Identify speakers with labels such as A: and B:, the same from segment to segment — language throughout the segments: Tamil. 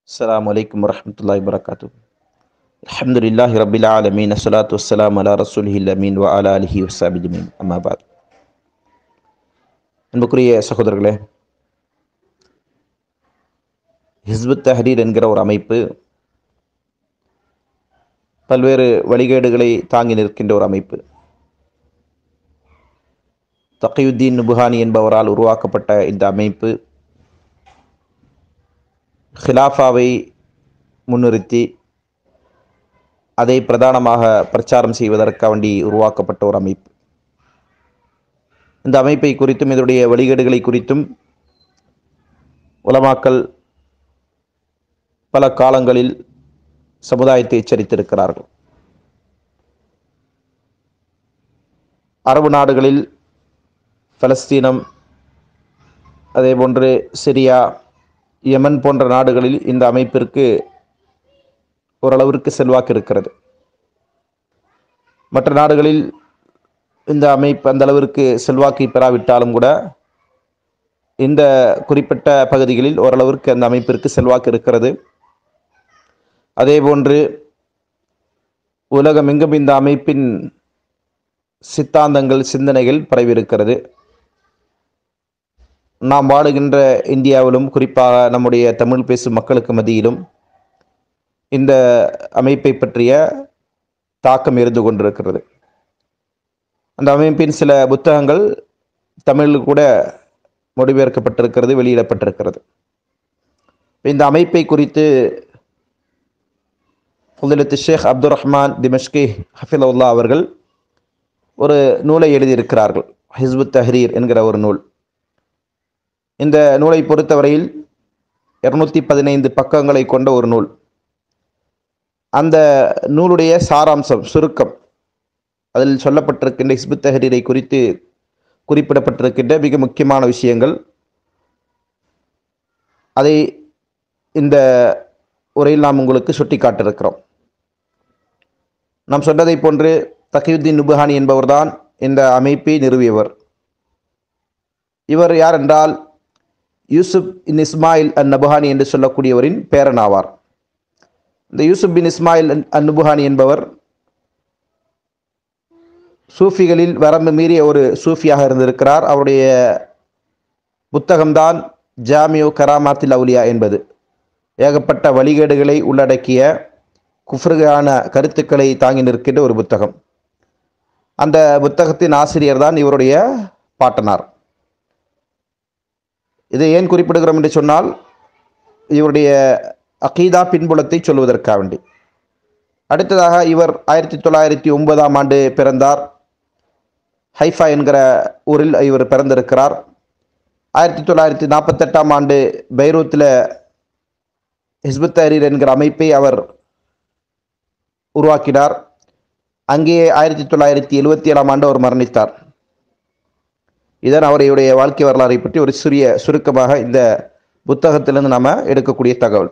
A: السلام عليكم ورحمة الله وبركاته الحمد لله رب العالمين الصلاة والسلام على رسوله الأمين وعلى آله وصحبه أجمعين أما بعد அன்புக்குரிய சகோதரர்களே ஹிஸ்புத் தஹரீர் என்கிற ஒரு அமைப்பு பல்வேறு வழிகேடுகளை தாங்கி நிற்கின்ற ஒரு அமைப்பு தகையுத்தீன் நுபுஹானி என்பவரால் உருவாக்கப்பட்ட இந்த அமைப்பு ஹிலாஃபாவை முன்னிறுத்தி அதை பிரதானமாக பிரச்சாரம் செய்வதற்காக வேண்டி உருவாக்கப்பட்ட ஒரு அமைப்பு இந்த அமைப்பை குறித்தும் இதனுடைய வழிகேடுகளை குறித்தும் உலமாக்கல் பல காலங்களில் சமுதாயத்தை எச்சரித்திருக்கிறார்கள் அரபு நாடுகளில் பலஸ்தீனம் அதேபோன்று சிரியா யமன் போன்ற நாடுகளில் இந்த அமைப்பிற்கு ஓரளவிற்கு செல்வாக்கு இருக்கிறது மற்ற நாடுகளில் இந்த அமைப்பு அந்த அளவிற்கு செல்வாக்கை பெறாவிட்டாலும் கூட இந்த குறிப்பிட்ட பகுதிகளில் ஓரளவிற்கு அந்த அமைப்பிற்கு செல்வாக்கு இருக்கிறது அதேபோன்று உலகமெங்கும் இந்த அமைப்பின் சித்தாந்தங்கள் சிந்தனைகள் பரவியிருக்கிறது நாம் வாழுகின்ற இந்தியாவிலும் குறிப்பாக நம்முடைய தமிழ் பேசும் மக்களுக்கு மத்தியிலும் இந்த அமைப்பை பற்றிய தாக்கம் இருந்து கொண்டிருக்கிறது அந்த அமைப்பின் சில புத்தகங்கள் தமிழில் கூட மொழிபெயர்க்கப்பட்டிருக்கிறது வெளியிடப்பட்டிருக்கிறது இந்த அமைப்பை குறித்து புதலத்து ஷேக் அப்துல் ரஹ்மான் திமஷ்கி ஹஃபிலவுல்லா அவர்கள் ஒரு நூலை எழுதியிருக்கிறார்கள் ஹிஸ்புத் தஹரீர் என்கிற ஒரு நூல் இந்த நூலை பொறுத்தவரையில் இருநூத்தி பதினைந்து பக்கங்களை கொண்ட ஒரு நூல் அந்த நூலுடைய சாராம்சம் சுருக்கம் அதில் சொல்லப்பட்டிருக்கின்ற ஹிஸ்புத் தஹரீரை குறித்து குறிப்பிடப்பட்டிருக்கின்ற மிக முக்கியமான விஷயங்கள் அதை இந்த உரையில் நாம் உங்களுக்கு சுட்டி காட்டிருக்கிறோம் நாம் சொன்னதை போன்று தகியுத்தீன் நுபுஹானி என்பவர்தான் இந்த அமைப்பை நிறுவியவர் இவர் யார் என்றால் யூசுப் இன் இஸ்மாயில் அன் நபுஹானி என்று சொல்லக்கூடியவரின் பேரன் ஆவார் இந்த யூசுப் பின் இஸ்மாயில் அன் நபுஹானி என்பவர் சூஃபிகளில் வரம்பு மீறிய ஒரு சூஃபியாக இருந்திருக்கிறார் அவருடைய புத்தகம்தான் ஜாமியோ கராமாத்தில் அவுலியா என்பது ஏகப்பட்ட வழிகேடுகளை உள்ளடக்கிய குஃப்ருகான கருத்துக்களை தாங்கி நிற்கின்ற ஒரு புத்தகம் அந்த புத்தகத்தின் ஆசிரியர் தான் இவருடைய பாட்டனார் இதை ஏன் குறிப்பிடுகிறோம் என்று சொன்னால் இவருடைய அகீதா பின்புலத்தை சொல்வதற்காக வேண்டி அடுத்ததாக இவர் ஆயிரத்தி தொள்ளாயிரத்தி ஒன்பதாம் ஆண்டு பிறந்தார் ஹைஃபா என்கிற ஊரில் இவர் பிறந்திருக்கிறார் ஆயிரத்தி தொள்ளாயிரத்தி நாற்பத்தெட்டாம் ஆண்டு பைரூத்தில் ஹிஸ்புத் தஹரீர் என்கிற அமைப்பை அவர் உருவாக்கினார் அங்கேயே ஆயிரத்தி தொள்ளாயிரத்தி எழுவத்தி ஏழாம் ஆண்டு அவர் மரணித்தார் இதன் அவருடைய வாழ்க்கை வரலாறை பற்றி ஒரு சிறிய சுருக்கமாக இந்த புத்தகத்திலிருந்து நாம் எடுக்கக்கூடிய தகவல்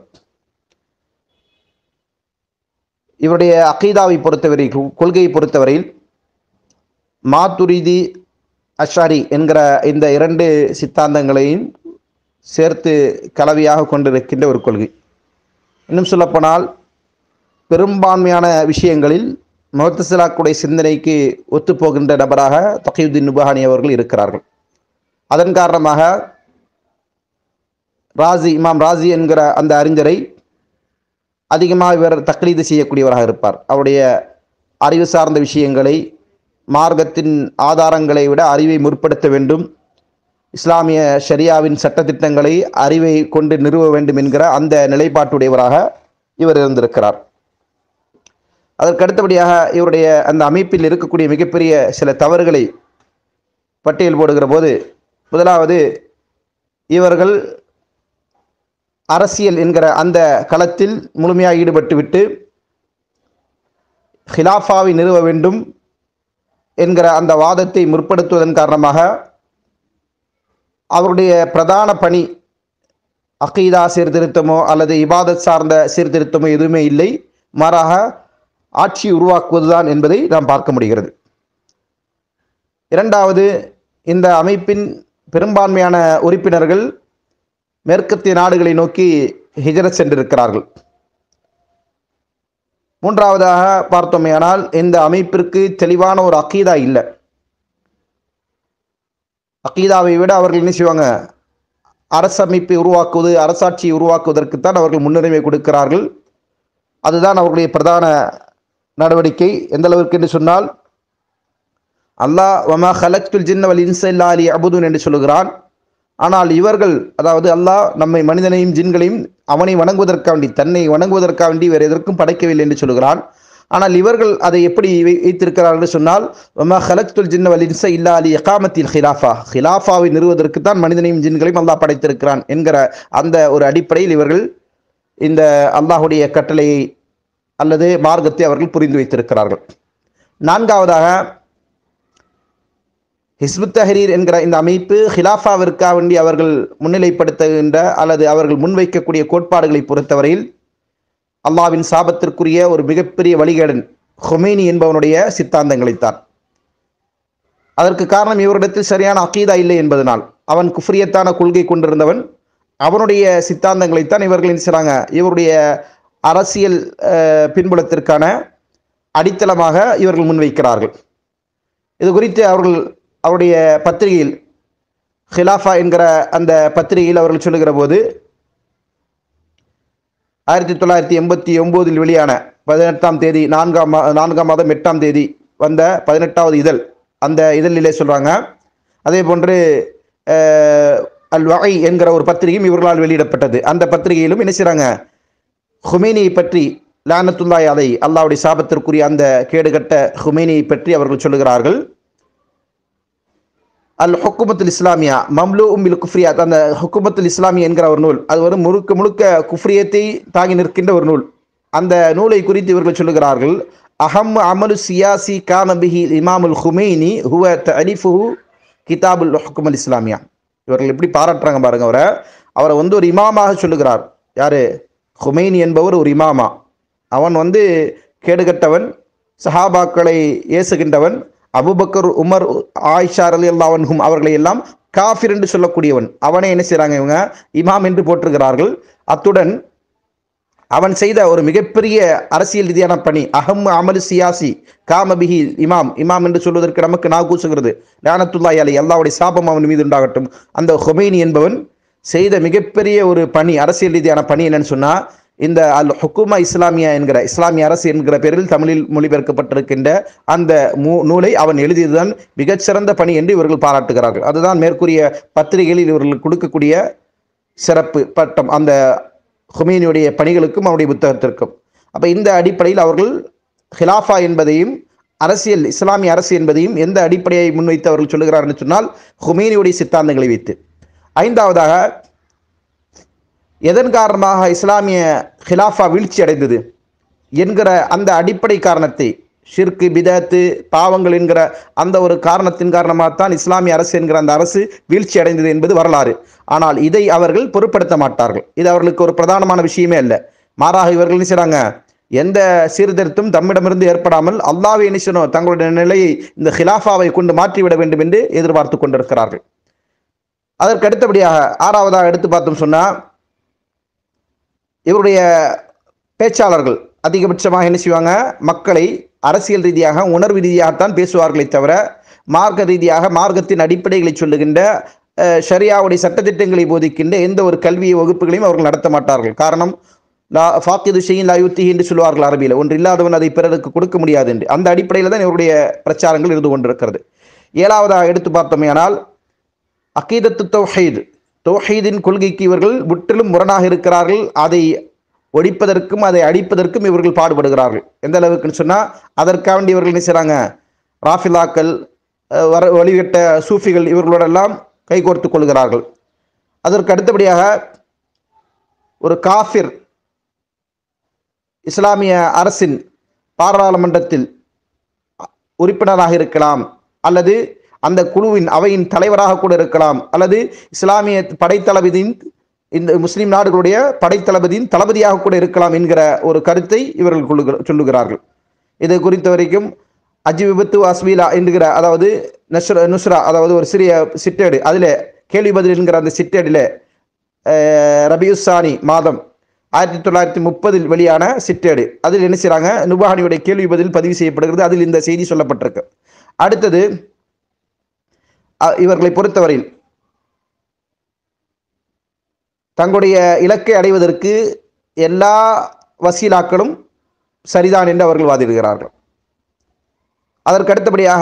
A: இவருடைய அகீதாவை பொறுத்தவரை கொள்கையை பொறுத்தவரையில் மாத்துரிதி அஷாரி என்கிற இந்த இரண்டு சித்தாந்தங்களையும் சேர்த்து கலவையாக கொண்டிருக்கின்ற ஒரு கொள்கை இன்னும் சொல்லப்போனால் பெரும்பான்மையான விஷயங்களில் முகத்தசிலாக்குடைய சிந்தனைக்கு ஒத்துப்போகின்ற நபராக தகையுddin நுபஹானி அவர்கள் இருக்கிறார்கள் அதன் காரணமாக ராசி இமாம் ராசி என்கிற அந்த அறிஞரை அதிகமாக இவர் தக்லீது செய்யக்கூடியவராக இருப்பார் அவருடைய அறிவு சார்ந்த விஷயங்களை மார்க்கத்தின் ஆதாரங்களை விட அறிவை முற்படுத்த வேண்டும் இஸ்லாமிய ஷரியாவின் சட்டத்திட்டங்களை அறிவை கொண்டு நிறுவ வேண்டும் என்கிற அந்த நிலைப்பாட்டுடையவராக இவர் இருந்திருக்கிறார் அதற்கு அடுத்தபடியாக இவருடைய அந்த அமைப்பில் இருக்கக்கூடிய மிகப்பெரிய சில தவறுகளை பட்டியல் போடுகிற போது முதலாவது இவர்கள் அரசியல் என்கிற அந்த களத்தில் முழுமையாக ஈடுபட்டு விட்டு ஹிலாஃபாவை நிறுவ வேண்டும் என்கிற அந்த வாதத்தை முற்படுத்துவதன் காரணமாக அவருடைய பிரதான பணி அகீதா சீர்திருத்தமோ அல்லது இபாதத் சார்ந்த சீர்திருத்தமோ எதுவுமே இல்லை மாறாக ஆட்சி உருவாக்குவதுதான் என்பதை நாம் பார்க்க முடிகிறது இரண்டாவது இந்த அமைப்பின் பெரும்பான்மையான உறுப்பினர்கள் மேற்கத்திய நாடுகளை நோக்கி ஹிஜரத் சென்றிருக்கிறார்கள் மூன்றாவதாக பார்த்தோமேயானால் இந்த அமைப்பிற்கு தெளிவான ஒரு அக்கீதா இல்லை அக்கீதாவை விட அவர்கள் என்ன செய்வாங்க அரசமைப்பை உருவாக்குவது அரசாட்சியை உருவாக்குவதற்குத்தான் அவர்கள் முன்னுரிமை கொடுக்கிறார்கள் அதுதான் அவர்களுடைய பிரதான நடவடிக்கை எந்த அளவிற்கு என்று சொன்னால் அல்லாஹ் வமா ஹலக்துல் ஜின்னவல் இன்சல்லா அலி அபுதுன் என்று சொல்லுகிறான் ஆனால் இவர்கள் அதாவது அல்லாஹ் நம்மை மனிதனையும் ஜின்களையும் அவனை வணங்குவதற்காண்டி தன்னை வணங்குவதற்காண்டி வேறு எதற்கும் படைக்கவில்லை என்று சொல்லுகிறான் ஆனால் இவர்கள் அதை எப்படி வை- வைத்திருக்கிறார்கள் என்று சொன்னால் வமா ஹலக்துல் ஜின்னவல் இன்ச இல்லா அலி எகாமத்தில் ஹிலாஃபா ஹிலாஃபாவை நிறுவதற்கு தான் மனிதனையும் ஜின்களையும் அல்லாஹ் படைத்திருக்கிறான் என்கிற அந்த ஒரு அடிப்படையில் இவர்கள் இந்த அல்லாஹுடைய கட்டளையை அல்லது மார்க்கத்தை அவர்கள் புரிந்து வைத்திருக்கிறார்கள் நான்காவதாக ஹிஸ்புத் தஹரீர் என்கிற இந்த அமைப்பு ஹிலாஃபாவிற்காக வேண்டி அவர்கள் முன்னிலைப்படுத்துகின்ற அல்லது அவர்கள் முன்வைக்கக்கூடிய கோட்பாடுகளை பொறுத்தவரையில் அல்லாவின் சாபத்திற்குரிய ஒரு மிகப்பெரிய வழிகேடன் ஹொமேனி என்பவனுடைய சித்தாந்தங்களைத்தான் அதற்கு காரணம் இவரிடத்தில் சரியான அகீதா இல்லை என்பதனால் அவன் குஃப்ரியத்தான கொள்கை கொண்டிருந்தவன் அவனுடைய சித்தாந்தங்களைத்தான் இவர்கள் என்ன செய்றாங்க இவருடைய அரசியல் அஹ், பின்புலத்திற்கான அடித்தளமாக இவர்கள் முன்வைக்கிறார்கள் இது குறித்து அவர்கள் அவருடைய பத்திரிகையில் ஹிலாஃபா என்கிற அந்த பத்திரிகையில் அவர்கள் சொல்லுகிற போது ஆயிரத்தி தொள்ளாயிரத்தி எண்பத்தி ஒம்போதில் வெளியான பதினெட்டாம் தேதி நான்காம் மா நான்காம் மாதம் எட்டாம் தேதி வந்த பதினெட்டாவது இதழ் அந்த இதழிலே சொல்கிறாங்க அதே போன்று அஹ், அல் வகை என்கிற ஒரு பத்திரிகையும் இவர்களால் வெளியிடப்பட்டது அந்த பத்திரிகையிலும் என்ன செய்கிறாங்க ஹுமேனியை பற்றி லானத்துல்லாய் அதை அல்லாவுடைய சாபத்திற்குரிய அந்த கேடுகட்ட ஹுமேனியை பற்றி அவர்கள் சொல்லுகிறார்கள் அல் ஹுக்குமத்துல் இஸ்லாமியா மம்லூ உம்மில் குஃப்ரியாத் அந்த ஹுக்குமத்துல் இஸ்லாமியா என்கிற ஒரு நூல் அது ஒரு முழுக்க முழுக்க குஃப்ரியத்தை தாங்கி நிற்கின்ற ஒரு நூல் அந்த நூலை குறித்து இவர்கள் சொல்லுகிறார்கள் அஹம் அமலு சியாசி கானபிஹி இமாமுல் ஹுமைனி ஹுவ தலிஃபுஹு கிதாபுல் ஹுக்குமல் இஸ்லாமியா இவர்கள் எப்படி பாராட்டுறாங்க பாருங்க அவரை அவரை வந்து ஒரு இமாமாக சொல்லுகிறார் யாரு ஹுமைனி என்பவர் ஒரு இமாமா அவன் வந்து கேடுகட்டவன் சஹாபாக்களை ஏசுகின்றவன் அபுபக்கர் உமர் ஆயிஷா அலி அல்லாவன்ஹும் அவர்களை எல்லாம் காஃபிர் என்று சொல்லக்கூடியவன் அவனே என்ன செய்றாங்க இவங்க இமாம் என்று போற்றுகிறார்கள் அத்துடன் அவன் செய்த ஒரு மிகப்பெரிய அரசியல் ரீதியான பணி அகம் அமலு சியாசி காமபிஹி இமாம் இமாம் என்று சொல்வதற்கு நமக்கு நா கூசுகிறது லானத்துல்லாய் அலை அல்லாவுடைய சாபம் அவன் மீது உண்டாகட்டும் அந்த ஹொமைனி என்பவன் செய்த மிகப்பெரிய ஒரு பணி அரசியல் ரீதியான பணி என்னன்னு சொன்னா இந்த அல் ஹுக்குமா இஸ்லாமியா என்கிற இஸ்லாமிய அரசு என்கிற பெயரில் தமிழில் மொழிபெயர்க்கப்பட்டிருக்கின்ற அந்த மூ- நூலை அவன் எழுதியதுதான் மிகச்சிறந்த பணி என்று இவர்கள் பாராட்டுகிறார்கள் அதுதான் மேற்கூறிய பத்திரிகைகளில் இவர்கள் கொடுக்கக்கூடிய சிறப்பு பட்டம் அந்த ஹுமேனியுடைய பணிகளுக்கும் அவருடைய புத்தகத்திற்கும் அப்போ இந்த அடிப்படையில் அவர்கள் ஹிலாஃபா என்பதையும் அரசியல் இஸ்லாமிய அரசு என்பதையும் எந்த அடிப்படையை முன்வைத்து அவர்கள் சொல்லுகிறார்கள் சொன்னால் ஹுமேனியுடைய சித்தாந்தங்களை வைத்து ஐந்தாவதாக எதன் காரணமாக இஸ்லாமிய ஹிலாஃபா வீழ்ச்சி அடைந்தது என்கிற அந்த அடிப்படை காரணத்தை ஷிர்கு பிதத்து பாவங்கள் என்கிற அந்த ஒரு காரணத்தின் காரணமாகத்தான் இஸ்லாமிய அரசு என்கிற அந்த அரசு வீழ்ச்சி அடைந்தது என்பது வரலாறு ஆனால் இதை அவர்கள் பொருட்படுத்த மாட்டார்கள் இது அவர்களுக்கு ஒரு பிரதானமான விஷயமே அல்ல மாறாக இவர்கள் என்ன செய்றாங்க எந்த சீர்திருத்தம் தம்மிடமிருந்து ஏற்படாமல் அல்லாவை என்ன செய்யணும் தங்களுடைய நிலையை இந்த ஹிலாஃபாவை கொண்டு மாற்றிவிட வேண்டும் என்று எதிர்பார்த்து கொண்டிருக்கிறார்கள் அதற்கு அடுத்தபடியாக ஆறாவதாக எடுத்து பார்த்தோம் சொன்னா இவருடைய பேச்சாளர்கள் அதிகபட்சமாக என்ன செய்வாங்க மக்களை அரசியல் ரீதியாக உணர்வு ரீதியாகத்தான் பேசுவார்களே தவிர மார்க்க ரீதியாக மார்க்கத்தின் அடிப்படைகளை சொல்லுகின்ற அஹ், ஷரியாவுடைய சட்டத்திட்டங்களை போதிக்கின்ற எந்த ஒரு கல்வி வகுப்புகளையும் அவர்கள் நடத்த மாட்டார்கள் காரணம் லா ஃபாக்கிது ஷெயின் லாயுத்தி என்று சொல்வார்கள் அரபியில் ஒன்று இல்லாதவன் அதை பிறருக்கு கொடுக்க முடியாது என்று அந்த அடிப்படையில் தான் இவருடைய பிரச்சாரங்கள் இருந்து கொண்டிருக்கிறது ஏழாவதாக எடுத்து பார்த்தோமேயானால் அக்கீதத்து தௌஹீத் தௌஹீதின் கொள்கைக்கு இவர்கள் முற்றிலும் முரணாக இருக்கிறார்கள் அதை ஒழிப்பதற்கும் அதை அழிப்பதற்கும் இவர்கள் பாடுபடுகிறார்கள் எந்த அளவுக்குன்னு சொன்னால் அதற்காக வேண்டி இவர்கள் என்ன செய்கிறாங்க ராஃபிலாக்கள் அஹ், வர வழிகட்ட சூஃபிகள் இவர்களோடெல்லாம் கைகோர்த்து கொள்கிறார்கள் அதற்கு அடுத்தபடியாக ஒரு காஃபிர் இஸ்லாமிய அரசின் பாராளுமன்றத்தில் உறுப்பினராக இருக்கலாம் அல்லது அந்த குழுவின் அவையின் தலைவராக கூட இருக்கலாம் அல்லது இஸ்லாமிய படைத்தளபதியின் இந்த முஸ்லிம் நாடுகளுடைய படைத்தளபதியின் தளபதியாக கூட இருக்கலாம் என்கிற ஒரு கருத்தை இவர்கள் கொள்ளுகிற சொல்லுகிறார்கள் இது குறித்த வரைக்கும் அஜி விபத்து அஸ்வீலா என்கிற அதாவது நஸ்ர நுஸ்ரா அதாவது ஒரு சிறிய சிட்டேடு அதில் கேள்வி பதில் என்கிற அந்த சிட்டேடில் ரபியுசானி மாதம் ஆயிரத்தி தொள்ளாயிரத்தி முப்பதில் வெளியான சிற்றேடு அதில் என்ன செய்கிறாங்க நுபானியுடைய கேள்வி பதில் பதிவு செய்யப்படுகிறது அதில் இந்த செய்தி சொல்லப்பட்டிருக்கு அடுத்தது அ- இவர்களை பொறுத்தவரையில் தங்களுடைய இலக்கை அடைவதற்கு எல்லா வசீலாக்களும் சரிதான் என்று அவர்கள் வாதிடுகிறார்கள் அதற்கு அடுத்தபடியாக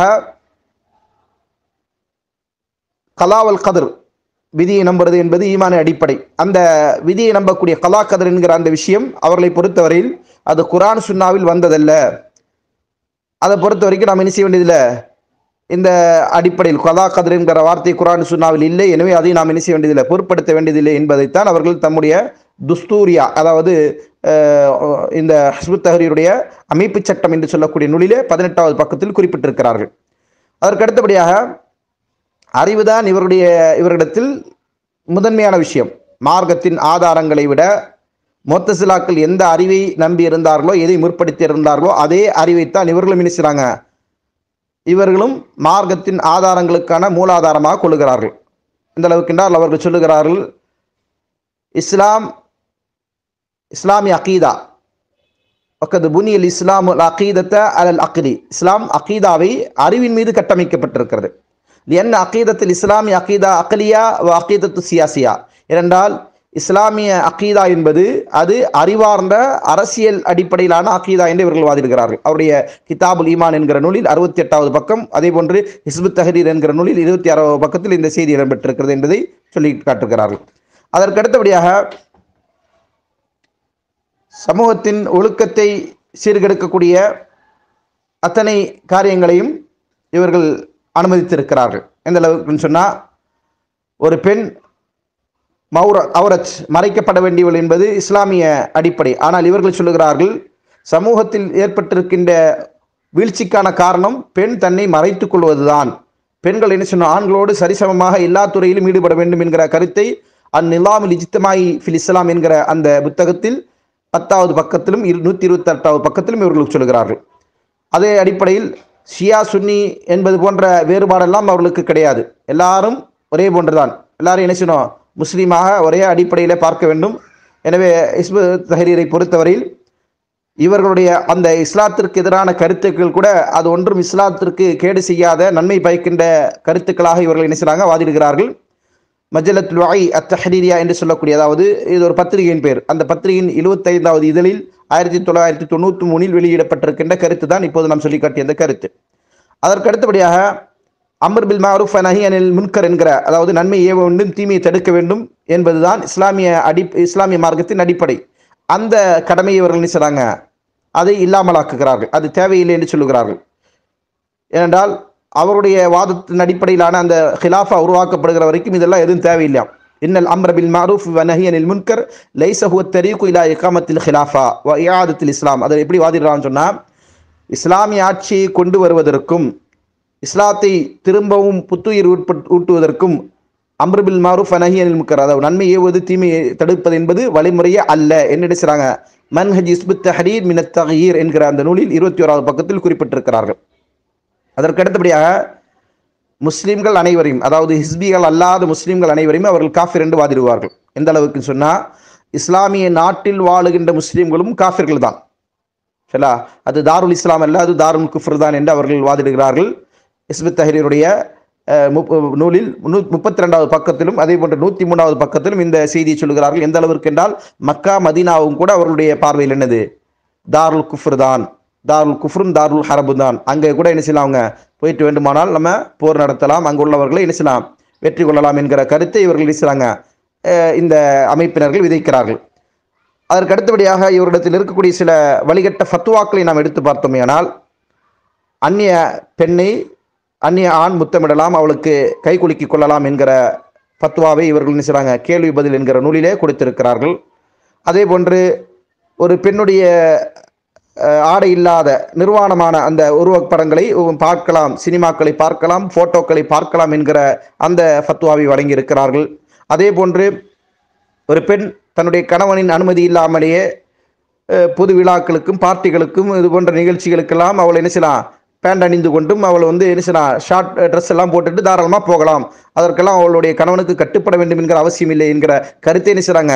A: கலாவல் கதிர் விதியை நம்புறது என்பது ஈமான அடிப்படை அந்த விதியை நம்பக்கூடிய கலா கதிர் என்கிற அந்த விஷயம் அவர்களை பொறுத்தவரையில் அது குரான் சுன்னாவில் வந்ததல்ல அதை பொறுத்த வரைக்கும் நாம் என்ன செய்ய வேண்டியதில்லை இந்த அடிப்படையில் கலா கதிர் என்கிற வார்த்தை குரான் சுன்னாவில் இல்லை எனவே அதை நாம் என்ன செய்ய வேண்டியதில்லை பொருட்படுத்த வேண்டியதில்லை என்பதைத்தான் அவர்கள் தம்முடைய துஸ்தூரியா அதாவது அஹ், இந்த ஹஸ்புத் தஹரீருடைய அமைப்பு சட்டம் என்று சொல்லக்கூடிய நூலிலே பதினெட்டாவது பக்கத்தில் குறிப்பிட்டிருக்கிறார்கள் அதற்கு அடுத்தபடியாக அறிவுதான் இவருடைய இவரிடத்தில் முதன்மையான விஷயம் மார்க்கத்தின் ஆதாரங்களை விட மொத்தசிலாக்கள் எந்த அறிவை நம்பி இருந்தார்களோ எதை முற்படுத்தி இருந்தார்களோ அதே அறிவைத்தான் இவர்களும் நினைச்சாங்க இவர்களும் மார்க்கத்தின் ஆதாரங்களுக்கான மூலாதாரமாக கொள்ளுகிறார்கள் இந்த அளவுக்கு என்றால் அவர்கள் சொல்லுகிறார்கள் இஸ்லாம் இஸ்லாமிய அகீதா ஒக்கது புனியல் இஸ்லாம் அகீதத்தை அலல் அக்லி இஸ்லாம் அகீதாவை அறிவின் மீது கட்டமைக்கப்பட்டிருக்கிறது என்ன அகீதத்தில் இஸ்லாமிய அகீதா அக்லியா வ அகீதத்து சியாசியா இரண்டால் இஸ்லாமிய அகீதா என்பது அது அறிவார்ந்த அரசியல் அடிப்படையிலான அகீதா என்று இவர்கள் வாதிடுகிறார்கள் அவருடைய கிதாபுல் ஈமான் என்கிற நூலில் அறுபத்தி எட்டாவது பக்கம் அதே போன்று ஹிஸ்புத் தஹரீர் என்கிற நூலில் இருபத்தி ஆறாவது பக்கத்தில் இந்த செய்தி இடம்பெற்றிருக்கிறது என்பதை சொல்லி காட்டுகிறார்கள் அதற்கு அடுத்தபடியாக சமூகத்தின் ஒழுக்கத்தை சீர்கெடுக்கக்கூடிய அத்தனை காரியங்களையும் இவர்கள் அனுமதித்திருக்கிறார்கள் எந்த அளவுக்குன்னு சொன்னால் ஒரு பெண் மௌர அவுரத் மறைக்கப்பட வேண்டியவள் என்பது இஸ்லாமிய அடிப்படை ஆனால் இவர்கள் சொல்லுகிறார்கள் சமூகத்தில் ஏற்பட்டிருக்கின்ற வீழ்ச்சிக்கான காரணம் பெண் தன்னை மறைத்துக் கொள்வதுதான் பெண்கள் என்ன சொன்ன ஆண்களோடு சரிசமமாக எல்லா துறையிலும் ஈடுபட வேண்டும் என்கிற கருத்தை அந்நிலாமில் இஜித்தமாய் ஃபில் இஸ்லாம் என்கிற அந்த புத்தகத்தில் பத்தாவது பக்கத்திலும் இரு நூற்றி இருபத்தி எட்டாவது பக்கத்திலும் இவர்கள் சொல்லுகிறார்கள் அதே அடிப்படையில் ஷியா சுன்னி என்பது போன்ற வேறுபாடெல்லாம் அவர்களுக்கு கிடையாது எல்லாரும் ஒரே போன்றுதான் எல்லாரும் என்ன செய்யணும் முஸ்லீமாக ஒரே அடிப்படையில் பார்க்க வேண்டும் எனவே இஸ்பு தஹரீரை பொறுத்தவரையில் இவர்களுடைய அந்த இஸ்லாத்திற்கு எதிரான கருத்துக்கள் கூட அது ஒன்றும் இஸ்லாத்திற்கு கேடு செய்யாத நன்மை பயக்கின்ற கருத்துக்களாக இவர்கள் என்ன செய்றாங்க வாதிடுகிறார்கள் மஜலத்துல் வாய் அத்தஹரீரியா என்று சொல்லக்கூடிய அதாவது இது ஒரு பத்திரிகையின் பேர் அந்த பத்திரிகையின் எழுபத்தைந்தாவது இதழில் ஆயிரத்தி தொள்ளாயிரத்தி தொண்ணூற்றி மூணில் வெளியிடப்பட்டிருக்கின்ற கருத்து தான் இப்போது நாம் சொல்லி காட்டிய அந்த கருத்து அதற்கு அடுத்தபடியாக அமர் பில் மாரூஃப் நஹி அனில் முன்கர் என்கிற அதாவது நன்மை ஏவ வேண்டும் தீமையை தடுக்க வேண்டும் என்பதுதான் இஸ்லாமிய அடி இஸ்லாமிய மார்க்கத்தின் அடிப்படை அந்த கடமையை இவர்கள் என்ன செய்றாங்க அதை இல்லாமலாக்குகிறார்கள் அது தேவையில்லை என்று சொல்லுகிறார்கள் ஏனென்றால் அவருடைய வாதத்தின் அடிப்படையிலான அந்த ஹிலாஃபா உருவாக்கப்படுகிற வரைக்கும் இதெல்லாம் எதுவும் தேவையில்லையாம் இன்னல் அம்ர பில் மாரூஃப் வ நஹி அனில் முன்கர் லைஸ ஹுவ தரீகு இலா இகாமத்தில் ஹிலாஃபா வ இயாதத்தில் இஸ்லாம் அதை எப்படி வாதிடுறான்னு சொன்னா இஸ்லாமிய ஆட்சியை கொண்டு வருவதற்கும் இஸ்லாத்தை திரும்பவும் புத்துயிர் உட்பட் ஊட்டுவதற்கும் அம்ருபில் மாரூஃப் அனஹி அனில் முக்கர் அதாவது நன்மை ஏவுவது தீமையை தடுப்பது என்பது வழிமுறையே அல்ல என்ன நினைச்சாங்க மன்ஹஜ் இஸ்புத் தஹரீர் மினத் தஹீர் என்கிற அந்த நூலில் இருபத்தி ஓராவது பக்கத்தில் குறிப்பிட்டிருக்கிறார்கள் அதற்கு அடுத்தபடியாக முஸ்லிம்கள் அனைவரையும் அதாவது ஹிஸ்பிகள் அல்லாத முஸ்லிம்கள் அனைவரையும் அவர்கள் காஃபிர் என்று வாதிடுவார்கள் எந்த அளவுக்கு சொன்னால் இஸ்லாமிய நாட்டில் வாழுகின்ற முஸ்லிம்களும் காஃபிர்கள் தான் சரிங்களா அது தாருல் இஸ்லாம் அல்ல அது தாருல் குஃப்ர் தான் என்று அவர்கள் வாதிடுகிறார்கள் இஸ்பித் தஹரீருடைய அஹ், முப்- நூலில் நூ- முப்பத்தி ரெண்டாவது பக்கத்திலும் அதே போன்று நூற்றி மூணாவது பக்கத்திலும் இந்த செய்தியை சொல்கிறார்கள் எந்த அளவிற்கு என்றால் மக்கா மதீனாவும் கூட அவர்களுடைய பார்வையில் என்னது தாருல் குஃப்ர் தான் தாருல் குஃப்ரும் தாருல் ஹரபு தான் அங்கே கூட என்ன செய்யலாம் அவங்க போயிட்டு வேண்டுமானால் நம்ம போர் நடத்தலாம் அங்கு உள்ளவர்களை என்ன செய்யலாம் வெற்றி கொள்ளலாம் என்கிற கருத்தை இவர்கள் என்ன செய்றாங்க அஹ், இந்த அமைப்பினர்கள் விதைக்கிறார்கள் அதற்கு அடுத்தபடியாக இவரிடத்தில் இருக்கக்கூடிய சில வழிகட்ட ஃபத்துவாக்களை நாம் எடுத்து பார்த்தோமேயானால் அந்நிய பெண்ணை அந்நிய ஆண் முத்தமிடலாம் அவளுக்கு கை குலுக்கிக் கொள்ளலாம் என்கிற ஃபத்வாவை இவர்கள் என்ன செய்றாங்க கேள்வி பதில் என்கிற நூலிலே கொடுத்திருக்கிறார்கள் அதே போன்று ஒரு பெண்ணுடைய அஹ், ஆடை இல்லாத நிர்வாணமான அந்த உருவப்படங்களை பார்க்கலாம் சினிமாக்களை பார்க்கலாம் போட்டோக்களை பார்க்கலாம் என்கிற அந்த ஃபத்வாவை வழங்கியிருக்கிறார்கள் அதே போன்று ஒரு பெண் தன்னுடைய கணவனின் அனுமதி இல்லாமலேயே அஹ், பொது விழாக்களுக்கும் பார்ட்டிகளுக்கும் இது போன்ற நிகழ்ச்சிகளுக்கெல்லாம் அவள் என்ன செய்யலாம் பேண்ட் அணிந்து கொண்டும் அவள் வந்து என்ன செய்யலாம் ஷார்ட் ட்ரெஸ் எல்லாம் போட்டுட்டு தாராளமாக போகலாம் அதற்கெல்லாம் அவளுடைய கணவனுக்கு கட்டுப்பட வேண்டும் என்கிற அவசியம் இல்லை என்கிற கருத்தை என்ன செய்றாங்க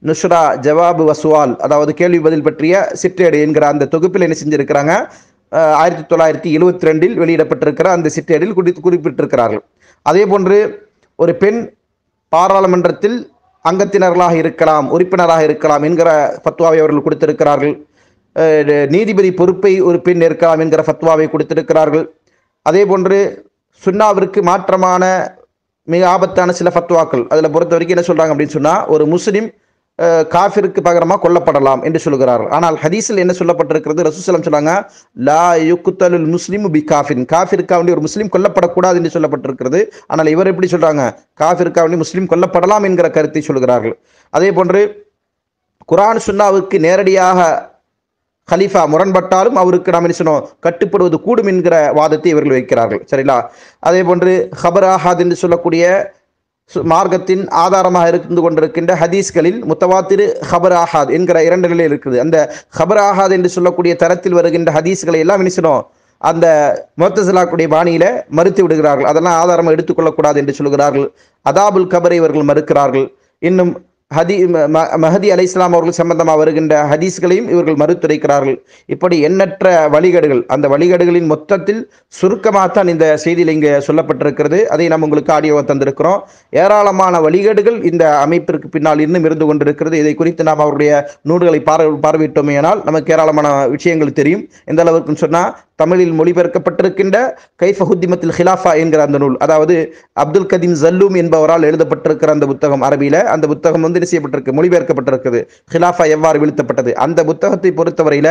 A: நுஷ்ரா ஜவாபு வசுவால் அதாவது கேள்வி பதில் பற்றிய சிற்றேடு என்கிற அந்த தொகுப்பில் என்ன செஞ்சிருக்கிறாங்க அஹ், ஆயிரத்தி தொள்ளாயிரத்தி எழுவத்தி ரெண்டில் வெளியிடப்பட்டிருக்கிற அந்த சிற்றேடில் குறி குறிப்பிட்டிருக்கிறார்கள் அதே போன்று ஒரு பெண் பாராளுமன்றத்தில் அங்கத்தினர்களாக இருக்கலாம் உறுப்பினராக இருக்கலாம் என்கிற ஃபத்வாவை அவர்கள் கொடுத்திருக்கிறார்கள் அஹ், நீதிபதி பொறுப்பை ஒரு பெண் இருக்கலாம் என்கிற ஃபத்வாவை கொடுத்திருக்கிறார்கள் அதே போன்று சுன்னாவிற்கு மாற்றமான மிக ஆபத்தான சில ஃபத்வாக்கள் அதில் பொறுத்த வரைக்கும் என்ன சொல்றாங்க அப்படின்னு சொன்னா ஒரு முஸ்லிம் அஹ், காஃபிருக்கு பகரமாக கொல்லப்படலாம் என்று சொல்கிறார்கள் ஆனால் ஹதீஸில் என்ன சொல்லப்பட்டிருக்கிறது ரசூசலம் சொன்னாங்க லா யுக்குத்தலுல் முஸ்லிம் பி காஃபின் காஃபிருக்கா வேண்டி ஒரு முஸ்லீம் கொல்லப்படக்கூடாது என்று சொல்லப்பட்டிருக்கிறது ஆனால் இவர் எப்படி சொல்றாங்க காஃபிருக்கா வேண்டி முஸ்லீம் கொல்லப்படலாம் என்கிற கருத்தை சொல்கிறார்கள் அதே போன்று குரான் சுன்னாவுக்கு நேரடியாக கலீஃபா முரண்பட்டாலும் அவருக்கு நாம் என்ன சொன்னோம் கட்டுப்படுவது கூடும் என்கிற வாதத்தை இவர்கள் வைக்கிறார்கள் சரிங்களா அதே போன்று ஹபர் ஆஹாத் என்று சொல்லக்கூடிய சு- மார்க்கத்தின் ஆதாரமாக இருந்து கொண்டிருக்கின்ற ஹதீஸ்களில் முத்தவாத்திரு ஹபர் ஆஹாத் என்கிற இரண்டு நிலை இருக்குது அந்த ஹபர் ஆஹாத் என்று சொல்லக்கூடிய தரத்தில் வருகின்ற ஹதீஸ்களை எல்லாம் என்ன செய்யணும் அந்த முத்தசிலாக்குடைய பாணியில மறுத்து விடுகிறார்கள் அதெல்லாம் ஆதாரம் எடுத்துக்கொள்ளக்கூடாது என்று சொல்கிறார்கள் அதாபுல் கபரை இவர்கள் மறுக்கிறார்கள் இன்னும் ஹதி ம- ம- மஹதி அலை இஸ்லாம் அவர்கள் சம்பந்தமாக வருகின்ற ஹதீஸ்களையும் இவர்கள் மறுத்துரைக்கிறார்கள் இப்படி எண்ணற்ற வழிகேடுகள் அந்த வழிகேடுகளின் மொத்தத்தில் சுருக்கமாகத்தான் இந்த செய்தியில் இங்கே சொல்லப்பட்டிருக்கிறது அதை நாம் உங்களுக்கு ஆடியோவை தந்திருக்கிறோம் ஏராளமான வழிகேடுகள் இந்த அமைப்பிற்கு பின்னால் இன்னும் இருந்து கொண்டிருக்கிறது இதை குறித்து நாம் அவருடைய நூல்களை பார்வை பார்வையிட்டோமேயானால் நமக்கு ஏராளமான விஷயங்கள் தெரியும் எந்த அளவுக்குன்னு சொன்னால் தமிழில் மொழிபெயர்க்கப்பட்டிருக்கின்ற கைஃப ஹுத்திமத்தில் ஹிலாஃபா என்கிற அந்த நூல் அதாவது அப்துல் கதீம் ஜல்லூம் என்பவரால் எழுதப்பட்டிருக்கிற அந்த புத்தகம் அரபியில அந்த புத்தகம் வந்து என்ன செய்யப்பட்டிருக்கு மொழிபெயர்க்கப்பட்டிருக்குது ஹிலாஃபா எவ்வாறு வீழ்த்தப்பட்டது அந்த புத்தகத்தை பொறுத்தவரையில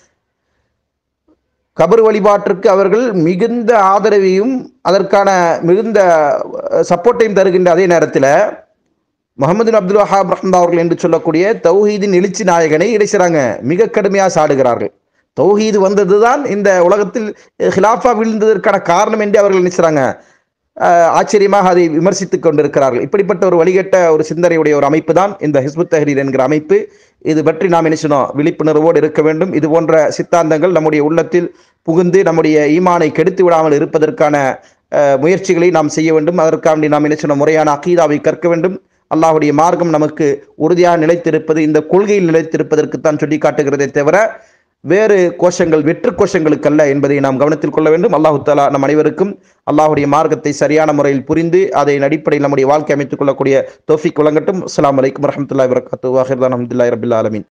A: கபர் வழிபாட்டிற்கு அவர்கள் மிகுந்த ஆதரவையும் அதற்கான மிகுந்த சப்போர்ட்டையும் தருகின்ற அதே நேரத்தில் முகமது பின் அப்துல் வஹாப் ரஹ்மதா அவர்கள் என்று சொல்லக்கூடிய தௌஹீதின் எழுச்சி நாயகனை இடைச்சாங்க மிக கடுமையாக சாடுகிறார்கள் தௌஹீது வந்ததுதான் இந்த உலகத்தில் ஹிலாஃபா விழுந்ததற்கான காரணம் என்று அவர்கள் நினைச்சாங்க ஆச்சரியமாக அதை விமர்சித்துக் கொண்டிருக்கிறார்கள் இப்படிப்பட்ட ஒரு வழிகட்ட ஒரு சிந்தனையுடைய ஒரு அமைப்பு தான் இந்த ஹிஸ்புத் தஹரீர் என்கிற அமைப்பு இது பற்றி நாம் நினைச்சணும் விழிப்புணர்வோடு இருக்க வேண்டும் இது போன்ற சித்தாந்தங்கள் நம்முடைய உள்ளத்தில் புகுந்து நம்முடைய ஈமானை கெடுத்து விடாமல் இருப்பதற்கான அஹ், முயற்சிகளை நாம் செய்ய வேண்டும் அதற்காண்டி நாம் நினைச்சணும் முறையான அகீதாவை கற்க வேண்டும் அல்லாஹ்வுடைய மார்க்கம் நமக்கு உறுதியாக நிலைத்திருப்பது இந்த கொள்கையில் நிலைத்திருப்பதற்குத்தான் சொல்லி காட்டுகிறதே தவிர வேறு கோஷங்கள் வெற்று கோஷங்களுக்கல்ல என்பதை நாம் கவனத்தில் கொள்ள வேண்டும் அல்லாஹு தாலா நம் அனைவருக்கும் அல்லாஹ்வுடைய மார்க்கத்தை சரியான முறையில் புரிந்து அதை அடிப்படையில் நம்முடைய வாழ்க்கை அமைத்துக் கொள்ளக்கூடிய தோஃபிக் வழங்கட்டும் அஸ்ஸலாமு அலைக்கும் வரஹ்மத்துல்லாஹி வபரகாத்துஹு வாஹிர் அல்ஹம்துலில்லாஹி ரபில் ஆலமீன்